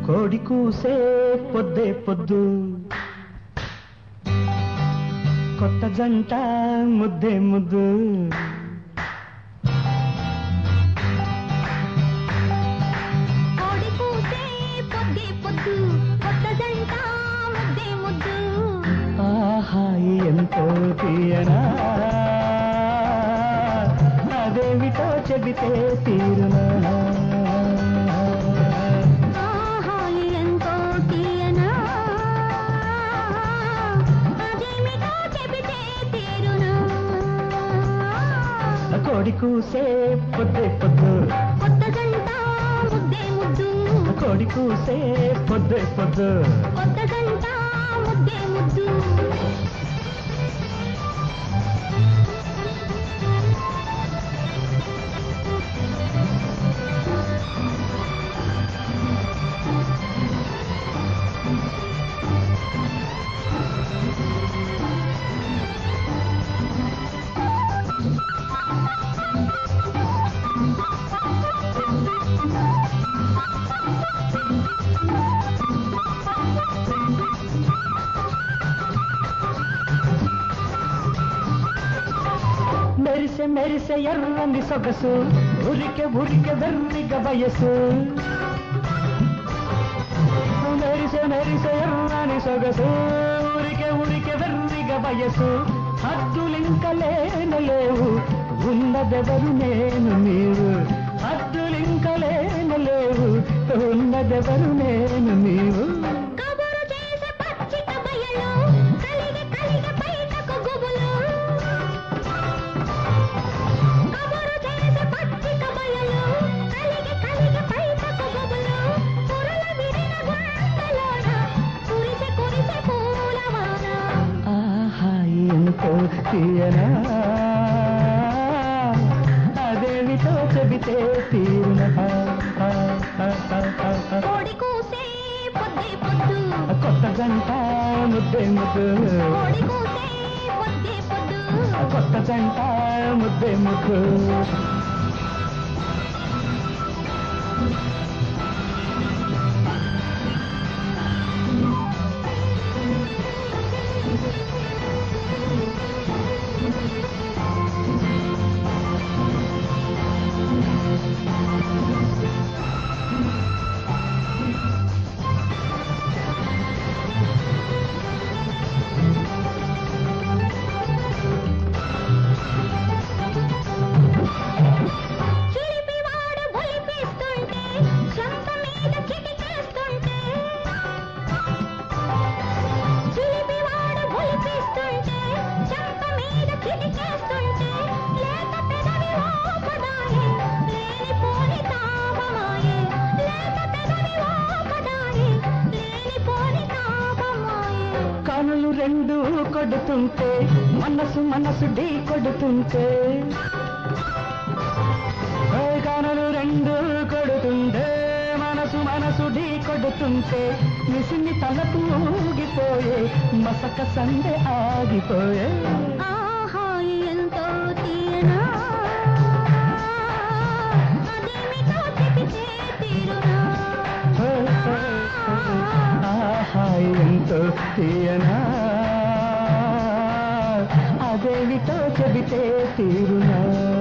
కోడి కూసే పొద్దే పొద్దు కొత్త జంట ముద్దే ముద్దు కోడి కూసే పొద్దే పొద్దు కొత్త జంట ముద్దే ముద్దు ఆహా ఎంతో తీయనా అదేమిటో చెబితే తీరునా ఆహా ఎంతో తీయనా అదేమిటో చెబితే తీరునా కోడి కూసే పొద్దే పొద్దు కొత్త జంట ముద్దే ముద్దు కోడి కూసే పొద్దే పొద్దు కొత్త జంట ముద్దే ముద్దు మెరిసె మెరిసె ఎర్రని సొగసు ఉరికె ఉరికె వెర్రిగ వయసు మెరిసె మెరిసె ఎర్రని సొగసు ఉరికె ఉరికె వెర్రిగ వయసు హద్దులింక లేను లేవు ఉన్నదెవరు నేను నీవు హద్దులింక లేను లేవు ఉన్నదెవరు నేను నీవు కబురు చేసే పచ్చిక బయలు కలిగి కలిగి బయటకు గుబులు కబురు చేసే పచ్చిక బయలు కలిగి కలిగి బయటకు గుబులు పురల విరిన గుండెలోన కురిసె కురిసె పూలవాన ఆహా ఎంతో తీయనా అదేమిటో చెబితే తీరున కోడి కూసే పొద్దే పొద్దు కొత్త జంట ముద్దే ముద్దు కోడి కూసే పొద్దే పొద్దు కొత్త జంట ముద్దే ముద్దు చిలిపివాడు బొలిపిస్తుంటే చెంప మీద చిటికేస్తుంటే చిలిపివాడు బొలిపిస్తుంటే చెంప మీద చిటికేస్తుంటే లేత పెదవి ఓపదాయే లేనిపోని తాపమాయే లేత పెదవి ఓపదాయే లేనిపోని తాపమాయే కనులు రెండు కొడుతుంటే మనసు మనసు ఢీ కొడుతుంటే ఏ కనులు రెండు కొడుతుంటే మనసు మనసు ఢీ కొడుతుంటే మిసిని తలకు ఊగిపోయే మసక సందె ఆగిపోయే ఆహా ఎంతో తీయనా అదేమిటో చెబితే తీరునా ఆహా ఎంతో తీయనా అదేమిటో చెబితే తీరునా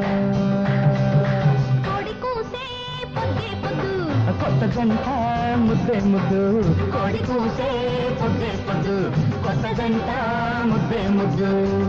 కోడి కూసే పొద్దే పొద్దు కొత్త జంట ముద్దే ముద్దు కోడి కూసే పొద్దే పొద్దు కొత్త జంట ముద్దే ముద్దు